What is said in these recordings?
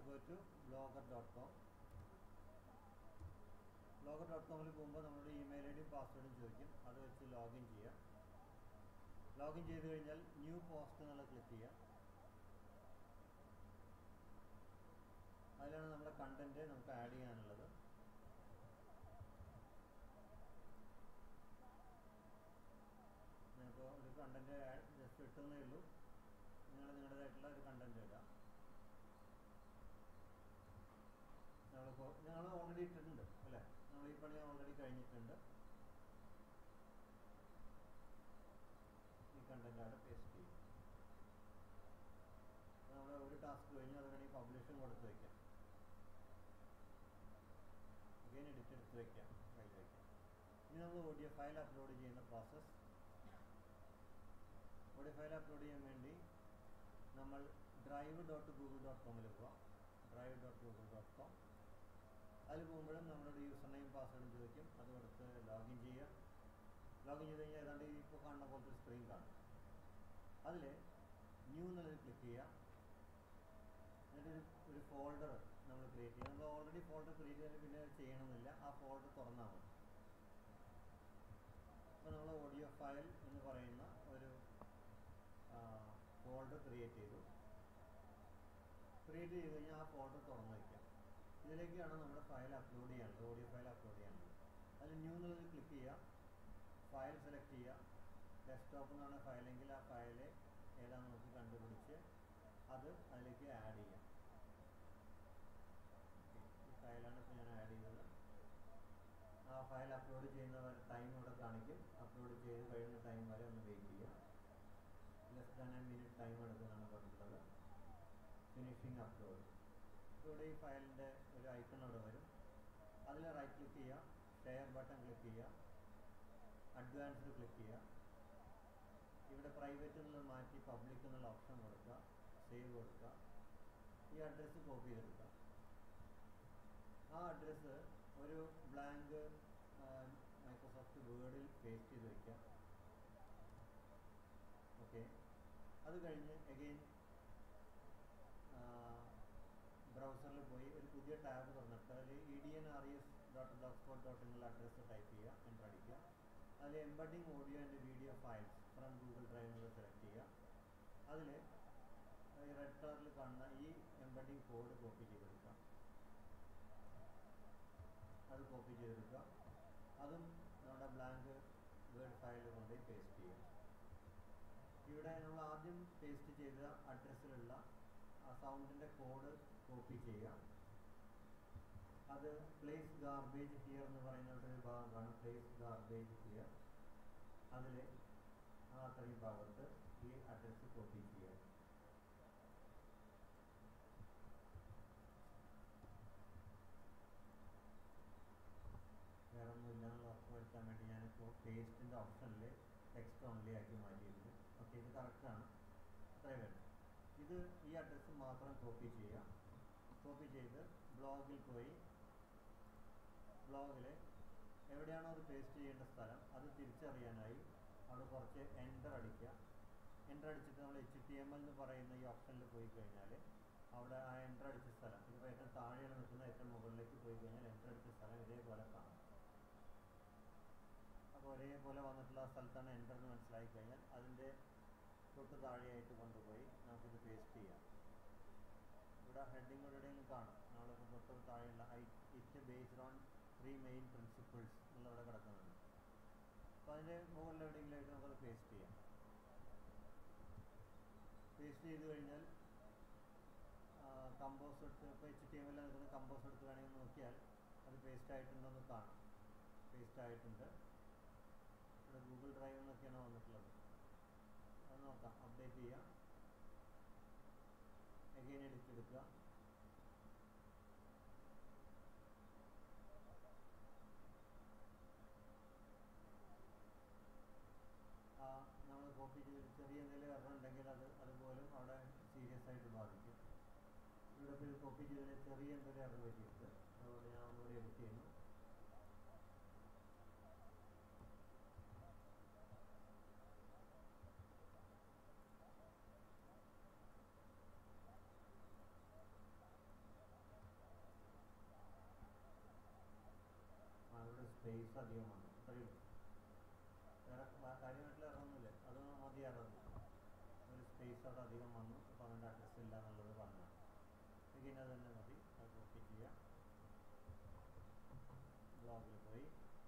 go to Blogger dot com Blogger dot കോമിൽ പോകുമ്പോൾ നമ്മുടെ ഇമെയിൽ ഐ ഡിയും പാസ്വേഡും ചോദിക്കും അത് വെച്ച് ലോഗിൻ ചെയ്യാം ലോഗിൻ ചെയ്ത് കഴിഞ്ഞാൽ ന്യൂ പോസ്റ്റ് എന്നുള്ളത് ക്ലിക്ക് ചെയ്യാം അതിലാണ് നമ്മുടെ കണ്ടന്റ് നമുക്ക് ആഡ് ചെയ്യാനുള്ളത് ഞാനിപ്പോൾ ഒരു കണ്ടന്റ് ജസ്റ്റ് ഇട്ടുന്നേ ഉള്ളൂ നിങ്ങൾ നിങ്ങളുടേതായിട്ടുള്ള ഒരു കണ്ടന്റ് ഇടാം നമ്മളിപ്പോൾ ഞങ്ങൾ ഓൾറെഡി ഇട്ടിട്ടുണ്ട് അല്ലേ നമ്മൾ ഈ പണി ഓൾറെഡി കഴിഞ്ഞിട്ടുണ്ട് ഈ കണ്ടന്റ് അവിടെ പേസ്റ്റ് ചെയ്യും നമ്മൾ ഒരു ടാസ്ക് കഴിഞ്ഞ് അത് വേണമെങ്കിൽ പബ്ലിഷും കൊടുത്ത് വയ്ക്കാം അഗൈൻ എഡിറ്റ് എടുത്ത് വയ്ക്കാം കയ്യിൽ വയ്ക്കാം ഇനി നമ്മൾ ഓഡിയോ ഫയൽ അപ്ലോഡ് ചെയ്യുന്ന പ്രോസസ്സ് ഓഡിയോ ഫയൽ അപ്ലോഡ് ചെയ്യാൻ വേണ്ടി നമ്മൾ ഡ്രൈവ് ഡോട്ട് ഗൂഗിൾ ഡോട്ട് കോമിൽ പോവാം drive dot Google dot com അതിൽ പോകുമ്പോഴും നമ്മളുടെ യൂസർ നെയിം പാസ്വേഡും ചോദിക്കും അത് കൊടുത്ത് ലോഗിൻ ചെയ്യുക ലോഗിൻ ചെയ്ത് കഴിഞ്ഞാൽ ഏതാണ്ട് ഈ ഇപ്പോൾ കാണുന്ന പോലത്തെ ഒരു സ്ക്രീൻ കാണും അതിൽ ന്യൂ എന്നുള്ളത് ക്ലിക്ക് ചെയ്യുക എന്നിട്ടൊരു ഒരു ഫോൾഡർ നമ്മൾ ക്രിയേറ്റ് ചെയ്യുക നമ്മൾ ഓൾറെഡി ഫോൾഡർ ക്രിയേറ്റ് ചെയ്തിട്ട് പിന്നെ ചെയ്യണമെന്നില്ല ആ ഫോൾഡർ തുറന്നാൽ മതി അപ്പോൾ നമ്മൾ ഓഡിയോ ഫയൽ എന്ന് പറയുന്ന ഒരു ഫോൾഡർ ക്രിയേറ്റ് ചെയ്തു ക്രിയേറ്റ് ചെയ്ത് കഴിഞ്ഞാൽ ആ ഫോൾഡർ തുറന്നു വയ്ക്കാം ഇതിലേക്കാണ് നമ്മുടെ ഫയൽ അപ്ലോഡ് ചെയ്യാനുള്ളത് ഓഡിയോ ഫയൽ അപ്ലോഡ് ചെയ്യാനുള്ളത് അതിൽ ന്യൂ എന്നുള്ളത് ക്ലിക്ക് ചെയ്യുക ഫയൽ സെലക്ട് ചെയ്യുക ഡെസ്ക്ടോപ്പ് എന്നാണ് ഫയലെങ്കിൽ ആ ഫയൽ ഏതാണെന്ന് നോക്കി കണ്ടുപിടിച്ച് അത് അതിലേക്ക് ആഡ് ചെയ്യാം ഓക്കെ ഈ ഫയലാണ് ഇപ്പോൾ ഞാൻ ആഡ് ചെയ്തത് ആ ഫയൽ അപ്ലോഡ് ചെയ്യുന്ന ടൈം ഇവിടെ കാണിക്കും അപ്ലോഡ് ചെയ്ത് കഴിയുന്ന ടൈം വരെ ഒന്ന് വെയിറ്റ് ചെയ്യുക less than a minute time എടുക്കുന്നതാണ് പറഞ്ഞിട്ടുള്ളത് ഫിനിഷിംഗ് അപ്ലോഡ് ഇവിടെ ഈ ഫയലിൻ്റെ ഒരു ഐക്കൺ അവിടെ വരും അതിൽ റൈറ്റ് ക്ലിക്ക് ചെയ്യുക ഷെയർ ബട്ടൺ ക്ലിക്ക് ചെയ്യുക അഡ്വാൻസ്ഡ് ക്ലിക്ക് ചെയ്യുക ഇവിടെ പ്രൈവറ്റ് എന്നുള്ളത് മാറ്റി പബ്ലിക് എന്നുള്ള ഓപ്ഷൻ കൊടുക്കുക സേവ് കൊടുക്കുക ഈ അഡ്രസ്സ് കോപ്പി ചെയ്തെടുക്കുക ആ അഡ്രസ്സ് ഒരു ബ്ലാങ്ക് മൈക്രോസോഫ്റ്റ് വേർഡിൽ പേസ്റ്റ് ചെയ്ത് വയ്ക്കുക ഓക്കെ അത് കഴിഞ്ഞ് എഗെയിൻ ബ്രൗസറിൽ പോയി ഒരു പുതിയ ടാബ് തുറന്നിട്ട് അതിൽ E D N R S dot blogspot dot എന്നുള്ള അഡ്രസ്സ് ടൈപ്പ് ചെയ്യുക എൻ്റർ അടിക്കുക അതിൽ embedding audio and video files from Google drive എന്നുള്ളത് സെലക്ട് ചെയ്യുക അതിൽ ഈ റെഡ് കളറിൽ കാണുന്ന ഈ എംബഡിങ് കോഡ് കോപ്പി ചെയ്തെടുക്കുക അത് കോപ്പി ചെയ്തെടുക്കുക അതും നമ്മുടെ ബ്ലാങ്ക് വേർഡ് ഫയൽ കൊണ്ടുപോയി പേസ്റ്റ് ചെയ്യുക ഇവിടെ നമ്മൾ ആദ്യം പേസ്റ്റ് ചെയ്ത അഡ്രസ്സിലുള്ള ആ സൗണ്ടിൻ്റെ കോഡ് കോപ്പി ചെയ്യുക അത് പ്ലേസ് ഗാർബേജ് ഹിയർ എന്ന് പറയുന്ന ഒരു ഭാഗമാണ് പ്ലേസ് ഗാർബേജ് ഹിയർ അതിൽ ആ അത്രയും ഭാഗത്ത് ഈ അഡ്രസ്സ് കോപ്പി ചെയ്യുക വേറെ ഒന്നുമില്ല എന്നുള്ള ഉറപ്പ് വരുത്താൻ വേണ്ടി ഞാനിപ്പോൾ പേസ്റ്റിൻ്റെ ഓപ്ഷനിൽ ടെക്സ്റ്റ് ഓൺലി ആക്കി മാറ്റിയിട്ടുണ്ട് ഓക്കെ ഇത് കറക്റ്റാണ് അത്രയും വേണ്ട ഇത് ഈ അഡ്രസ്സ് മാത്രം കോപ്പി ചെയ്യുക കോപ്പി ചെയ്ത് ബ്ലോഗിൽ പോയി ബ്ലോഗിൽ എവിടെയാണോ അത് പേസ്റ്റ് ചെയ്യേണ്ട സ്ഥലം അത് തിരിച്ചറിയാനായി അവിടെ കുറച്ച് എൻ്റർ അടിക്കുക എൻ്റർ അടിച്ചിട്ട് നമ്മൾ എച്ച് ടി എം എൽ എന്ന് പറയുന്ന ഈ ഓപ്ഷനിൽ പോയി കഴിഞ്ഞാൽ അവിടെ ആ എൻ്റർ അടിച്ച സ്ഥലം ഇതിപ്പോൾ ഏറ്റവും താഴെയാണ് നിൽക്കുന്ന ഏറ്റവും മുകളിലേക്ക് പോയി കഴിഞ്ഞാൽ എൻ്റർ അടിച്ച സ്ഥലം ഇതേപോലെ കാണും അപ്പോൾ ഒരേപോലെ വന്നിട്ടുള്ള ആ സ്ഥലത്താണ് എൻ്റർ എന്ന് മനസ്സിലാക്കി കഴിഞ്ഞാൽ അതിൻ്റെ തൊട്ട് താഴെയായിട്ട് കൊണ്ടുപോയി നമുക്കിത് പേസ്റ്റ് ചെയ്യാം ഇവിടെ ഹെഡിങ് എവിടെയെങ്കിലും കാണും നമ്മളിപ്പോൾ തൊട്ട് താഴെയുള്ള I it based on three main principles എന്നുള്ളവിടെ കിടക്കുന്നുണ്ട് അപ്പോൾ അതിൻ്റെ മുകളിൽ എവിടെയെങ്കിലായിട്ട് നമുക്കത് പേസ്റ്റ് ചെയ്യാം പേസ്റ്റ് ചെയ്ത് കഴിഞ്ഞാൽ കമ്പോസ് എടുത്ത് ഇപ്പോൾ എച്ച് ടി എം എൽ നിൽക്കുന്ന കമ്പോസ് എടുത്ത് വേണമെങ്കിൽ നോക്കിയാൽ അത് പേസ്റ്റ് ആയിട്ടുണ്ടെന്ന് കാണാം പേസ്റ്റ് ആയിട്ടുണ്ട് ഇവിടെ ഗൂഗിൾ ഡ്രൈവ് എന്നൊക്കെയാണ് വന്നിട്ടുള്ളത് അത് നോക്കാം അപ്ഡേറ്റ് ചെയ്യാം എഗെയിൻ എഡിറ്റ് എടുക്കുക ആ നമ്മൾ കോപ്പി ചെയ്ത് ചെറിയ എന്തെങ്കിലും എറർ ഉണ്ടെങ്കിൽ അത് അതുപോലും അവിടെ സീരിയസ് ആയിട്ട് ബാധിക്കും ഇവിടെ ഇപ്പോൾ ഇത് കോപ്പി ചെയ്തതിൽ ചെറിയ എന്തെങ്കിലും എറർ പറ്റിയിട്ടുണ്ട് അതുകൊണ്ട് ഞാൻ ഒന്നുകൂടി എഡിറ്റ് ചെയ്യുന്നു സ്പേസ് അധികം വന്നു അത്രയേ ഉള്ളൂ വേറെ വ- കാര്യമായിട്ടുള്ള ഇറങ്ങുന്നില്ല അത് മതി ഇറങ്ങും ഒരു സ്പേസ് അവിടെ അധികം വന്നു അപ്പോൾ അതിൻ്റെ അഡ്രസ്സ് ഇല്ല എന്നുള്ളത് പറഞ്ഞു എഗെയിൻ അത് തന്നെ മതി അത് കോപ്പി ചെയ്യാം ബ്ലോഗിൽ പോയി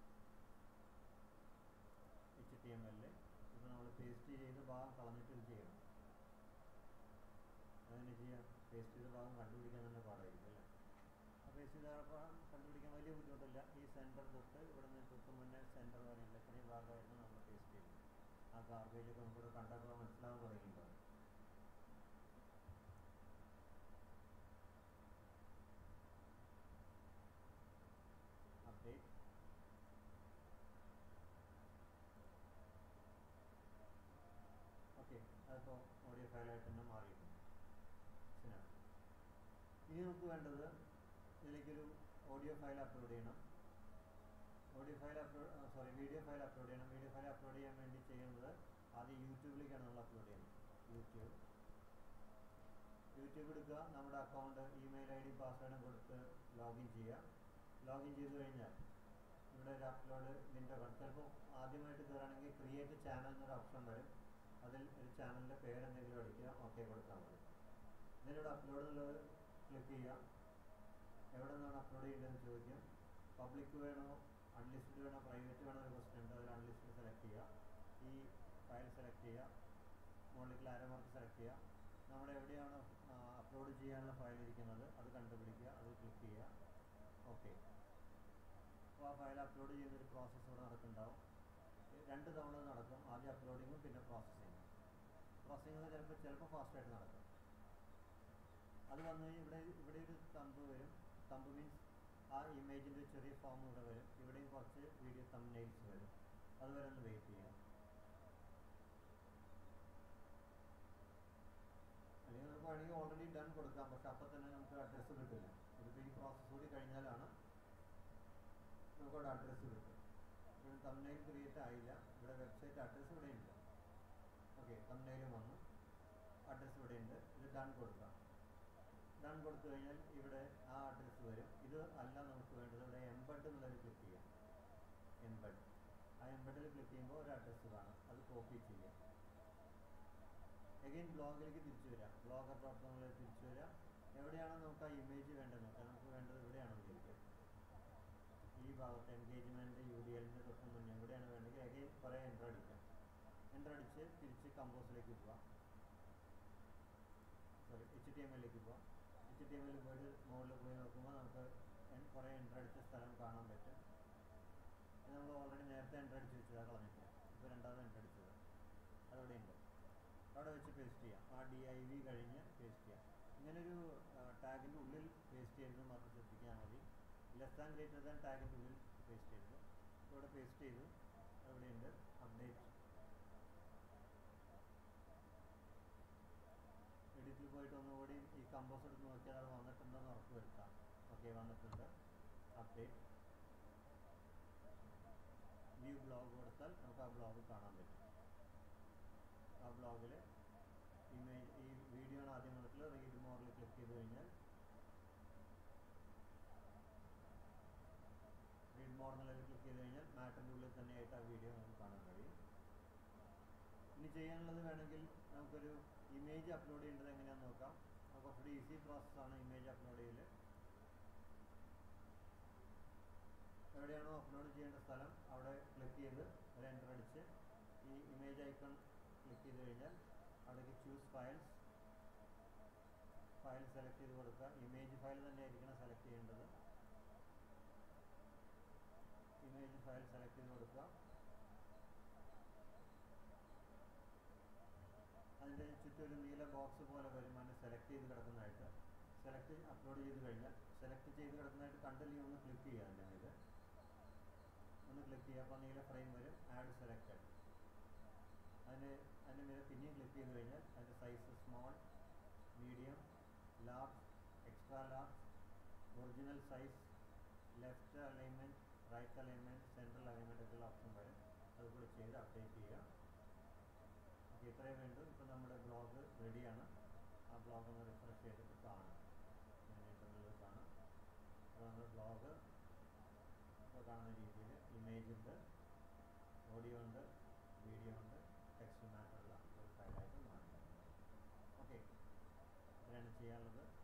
എച്ച് ടി എം എല്ലിൽ ഇപ്പോൾ നമ്മൾ പേസ്റ്റ് ചെയ്ത് ഭാഗം കളഞ്ഞിട്ട് ഇത് ചെയ്യണം അങ്ങനെ ചെയ്യാം പേസ്റ്റ് ചെയ്ത ഭാഗം കണ്ടുപിടിക്കാൻ തന്നെ പാടായിരിക്കും അല്ലേ ആ പേസ്റ്റ് ചെയ്ത ഭാഗം കണ്ടുപിടിക്കാൻ വലിയ ബുദ്ധിമുട്ടില്ല ഈ സെൻറ്റർ തൊട്ട് ഇവിടെ നിന്ന് തൊട്ട് മുന്നേ സെൻറ്റർ വരെയുള്ള ഇത്രയും ഭാഗമായിരുന്നു നമ്മൾ പേസ്റ്റ് ചെയ്തത് ആ ഗാർബേജൊക്കെ നമുക്കിവിടെ കണ്ടപ്പോൾ മനസ്സിലാവാൻ തുടങ്ങിയിട്ടുണ്ടാവും അപ്ഡേറ്റ് ഓക്കെ അതിപ്പോൾ ഓഡിയോ ഫയലായിട്ട് തന്നെ മാറിയിട്ടുണ്ട് ശരിയാണ് ഇനി നമുക്ക് വേണ്ടത് ഇതിലേക്കൊരു ഓഡിയോ ഫയൽ അപ്ലോഡ് ചെയ്യണം audio file upload sorry video file upload ചെയ്യണം വീഡിയോ ഫയൽ അപ്ലോഡ് ചെയ്യാൻ വേണ്ടി ചെയ്യുന്നത് ആദ്യം യൂട്യൂബിലേക്കാണ് നമ്മൾ അപ്ലോഡ് ചെയ്യുന്നത് യൂട്യൂബ് യൂട്യൂബ് എടുക്കുക നമ്മുടെ അക്കൗണ്ട് ഇമെയിൽ ഐ ഡി പാസ്വേഡും കൊടുത്ത് ലോഗിൻ ചെയ്യുക ലോഗിൻ ചെയ്ത് കഴിഞ്ഞാൽ ഇവിടെ ഒരു അപ്ലോഡ് വിൻഡോ കാണും ചിലപ്പോൾ ആദ്യമായിട്ട് കയറുകയാണെങ്കിൽ ക്രിയേറ്റ് ചാനൽ എന്നൊരു ഓപ്ഷൻ വരും അതിൽ ഒരു ചാനലിൻ്റെ പേര് എന്തെങ്കിലും അടിക്കുക ഓക്കെ കൊടുത്താൽ മതി ഇതിലൂടെ അപ്ലോഡ് എന്നുള്ളത് ക്ലിക്ക് ചെയ്യുക എവിടെ നിന്നാണ് അപ്ലോഡ് ചെയ്യേണ്ടതെന്ന് ചോദിക്കും പബ്ലിക് വേണോ അൺലിസ്റ്റഡ് വേണോ പ്രൈവറ്റ് വേണോ ഒരു ക്വസ്റ്റ്യൻ ഉണ്ട് അതിൽ അൺലിസ്റ്റഡ് സെലക്ട് ചെയ്യുക ഈ ഫയൽ സെലക്ട് ചെയ്യുക മുകളിലേക്ക് ആരോമാർക്ക് സെലക്ട് ചെയ്യുക നമ്മുടെ എവിടെയാണ് അപ്ലോഡ് ചെയ്യാനുള്ള ഫയൽ ഇരിക്കുന്നത് അത് കണ്ടുപിടിക്കുക അത് ക്ലിക്ക് ചെയ്യുക ഓക്കെ അപ്പോൾ ആ ഫയൽ അപ്ലോഡ് ചെയ്യുന്നൊരു പ്രോസസ്സ് ഇവിടെ നടക്കുന്നുണ്ടാവും ഈ രണ്ട് തവണ ഇത് നടക്കും ആദ്യം അപ്ലോഡിങ്ങും പിന്നെ പ്രോസസ്സിങ്ങും പ്രോസസ്സിങ് ചിലപ്പോൾ ചിലപ്പോൾ ഫാസ്റ്റായിട്ട് നടക്കും അത് വന്നു കഴിഞ്ഞ് ഇവിടെ ഇവിടെ ഒരു തമ്പ് വരും തമ്പ് മീൻസ് ആ ഇമേജിൻ്റെ ചെറിയ ഫോം ഇവിടെ വരും ഇവിടെയും കുറച്ച് വീഡിയോ തമ്നെയിൽസ് വരും അതുവരെ ഒന്ന് വെയിറ്റ് ചെയ്യാം അല്ലെങ്കിൽ നമുക്ക് വേണമെങ്കിൽ ഓൾറെഡി ഡൺ കൊടുക്കാം പക്ഷെ അപ്പം തന്നെ നമുക്ക് അഡ്രസ്സ് കിട്ടില്ല ഇതിപ്പോൾ ഈ പ്രോസസ്സ് കൂടി കഴിഞ്ഞാലാണ് നമുക്കവിടെ അഡ്രസ്സ് കിട്ടും ഇവിടെ തമ്നെയിൽ ക്രിയേറ്റ് ആയില്ല ഇവിടെ വെബ്സൈറ്റ് അഡ്രസ്സ് ഇവിടെ ഉണ്ട് ഓക്കെ തമ്നെയിലും വന്നു അഡ്രസ്സ് ഇവിടെ ഉണ്ട് ഇത് ഡൺ കൊടുക്കാം ഡൺ കൊടുത്തു കഴിഞ്ഞാൽ ഇവിടെ ആ അഡ്രസ്സ് വരും ഇത് അല്ല നമുക്ക് വേണ്ടത് ഇവിടെ എംബഡ് എന്നുള്ളത് ക്ലിക്ക് ചെയ്യാം എംബഡ് ആ എംബഡിൽ ക്ലിക്ക് ചെയ്യുമ്പോൾ ഒരു അഡ്രസ്സ് കാണും അത് കോപ്പി ചെയ്യാം എഗെയിൻ ബ്ലോഗിലേക്ക് തിരിച്ചു വരാം ബ്ലോഗർ ഡോട്ട് കോമിലേക്ക് തിരിച്ചു വരാം എവിടെയാണോ നമുക്ക് ആ ഇമേജ് വേണ്ടത് നോക്കാം നമുക്ക് വേണ്ടത് ഇവിടെയാണോ വിചാരിക്കുക ഈ ഭാഗത്ത് എൻഗേജ്മെൻറ്റ് യു ഡി എല്ലിൻ്റെ തൊട്ട് മുന്നേ എവിടെയാണ് വേണ്ടതെങ്കിൽ എഗെയിൻ കുറേ എൻ്റർ അടിക്കാം എൻ്റർ അടിച്ച് തിരിച്ച് കമ്പോസിലേക്ക് പോവാം സോറി എച്ച് ടി എം എല്ലിലേക്ക് പോവാം എച്ച് ടി എം എല്ലിൽ പോയിട്ട് മുകളിൽ പോയി നോക്കുമ്പോൾ നമുക്ക് എൻ- കുറേ എൻ്റർ അടിച്ച സ്ഥലം കാണാൻ പറ്റും ഇത് നമ്മൾ ഓൾറെഡി നേരത്തെ എൻ്റർ അടിച്ച് വെച്ചതാണ് കളഞ്ഞിട്ട് ഇപ്പോൾ രണ്ടാമത് എൻ്റർ അടിച്ചത് അതവിടെ ഉണ്ട് അവിടെ വെച്ച് പേസ്റ്റ് ചെയ്യാം ആ ഡി ഐ വി കഴിഞ്ഞ് പേസ്റ്റ് ചെയ്യാം ഇങ്ങനൊരു ടാഗിൻ്റെ ഉള്ളിൽ പേസ്റ്റ് ചെയ്തത് മാത്രം ശ്രദ്ധിക്കാൻ മതി ലെസ് ദാൻ ഗ്രേറ്റർ ദാൻ ടാഗിൻ്റെ ഉള്ളിൽ പേസ്റ്റ് ചെയ്തു ഇവിടെ പേസ്റ്റ് ചെയ്തു അവിടെയുണ്ട് അപ്ഡേറ്റ് എഡിറ്റിൽ പോയിട്ട് ഒന്നുകൂടി ഈ കമ്പോസ് എടുത്ത് നോക്കിയാൽ അത് വന്നിട്ടുണ്ടെന്ന് ഉറപ്പ് വരുത്താം ഓക്കെ വന്നിട്ടുണ്ട് അപ്ഡേറ്റ് വ്യൂ ബ്ലോഗ് കൊടുത്താൽ നമുക്ക് ആ ബ്ലോഗ് കാണാൻ പറ്റും ആ ബ്ലോഗിൽ ഇമേജ് ഈ വീഡിയോ ആണ് ആദ്യം വന്നിട്ടുള്ളത് റീഡ് മോറിൽ ക്ലിക്ക് ചെയ്ത് കഴിഞ്ഞാൽ റീഡ് മോറിനിൽ ക്ലിക്ക് ചെയ്ത് കഴിഞ്ഞാൽ മാറ്റിൻ്റെ ഉള്ളിൽ തന്നെയായിട്ട് ആ വീഡിയോ നമുക്ക് കാണാൻ കഴിയും ഇനി ചെയ്യാനുള്ളത് വേണമെങ്കിൽ നമുക്കൊരു ഇമേജ് അപ്ലോഡ് ചെയ്യേണ്ടത് എങ്ങനെയാണെന്ന് നോക്കാം അപ്പോൾ കുറച്ചുകൂടി ഈസി പ്രോസസ്സാണ് ഇമേജ് അപ്ലോഡ് ചെയ്യൽ എവിടെയാണോ അപ്ലോഡ് ചെയ്യേണ്ട സ്ഥലം അവിടെ ക്ലിക്ക് ചെയ്ത് ഒരു എൻ്റർ അടിച്ച് ഈ ഇമേജ് ഐക്കൺ ക്ലിക്ക് ചെയ്ത് കഴിഞ്ഞാൽ അവിടേക്ക് ചൂസ് ഫയൽസ് ഫയൽ സെലക്ട് ചെയ്ത് കൊടുക്കുക ഇമേജ് ഫയൽ തന്നെ ആയിരിക്കണം സെലക്ട് ചെയ്യേണ്ടത് ഇമേജ് ഫയൽ സെലക്ട് ചെയ്ത് കൊടുക്കുക അതിൻ്റെ ചുറ്റും ഒരു നീല ബോക്സ് പോലെ വരും അതിനെ സെലക്ട് ചെയ്ത് കിടക്കുന്നതായിട്ട് സെലക്ട് അപ്ലോഡ് ചെയ്ത് കഴിഞ്ഞാൽ സെലക്ട് ചെയ്ത് കിടക്കുന്നതായിട്ട് കണ്ടില്ലെങ്കിൽ ഒന്ന് ക്ലിക്ക് ചെയ്യുക അതിൻ്റെ മേലെ ഒന്ന് ക്ലിക്ക് ചെയ്യുക അപ്പോൾ നീല ഫ്രെയിം വരും ആഡ് സെലക്റ്റഡ് അതിന് അതിൻ്റെ മേലെ പിന്നെയും ക്ലിക്ക് ചെയ്ത് കഴിഞ്ഞാൽ അതിൻ്റെ size small medium large extra large original size left alignment right alignment central alignment ഒക്കെയുള്ള ഓപ്ഷൻ വരും അതുകൂടി ചെയ്ത് അപ്ഡേറ്റ് ചെയ്യുക ഓക്കെ ഇത്രയും വേണ്ടു ഇപ്പോൾ നമ്മുടെ ബ്ലോഗ് റെഡിയാണ് ആ ബ്ലോഗ് ഒന്ന് റിഫ്രഷ് ചെയ്തിട്ട് കാണാം എങ്ങനെയുണ്ടെന്നുള്ളത് കാണാം അപ്പോൾ നമ്മുടെ ബ്ലോഗ് ഇപ്പോൾ കാണുന്ന രീതിയിൽ ഇമേജ് ഉണ്ട് ഓഡിയോ ഉണ്ട് വീഡിയോ ഉണ്ട് ടെക്സ്റ്റ് മാറ്റുള്ള ഒരു ഫയലായിട്ട് മാറും ഓക്കെ ഇത്രയാണ് ചെയ്യാനുള്ളത്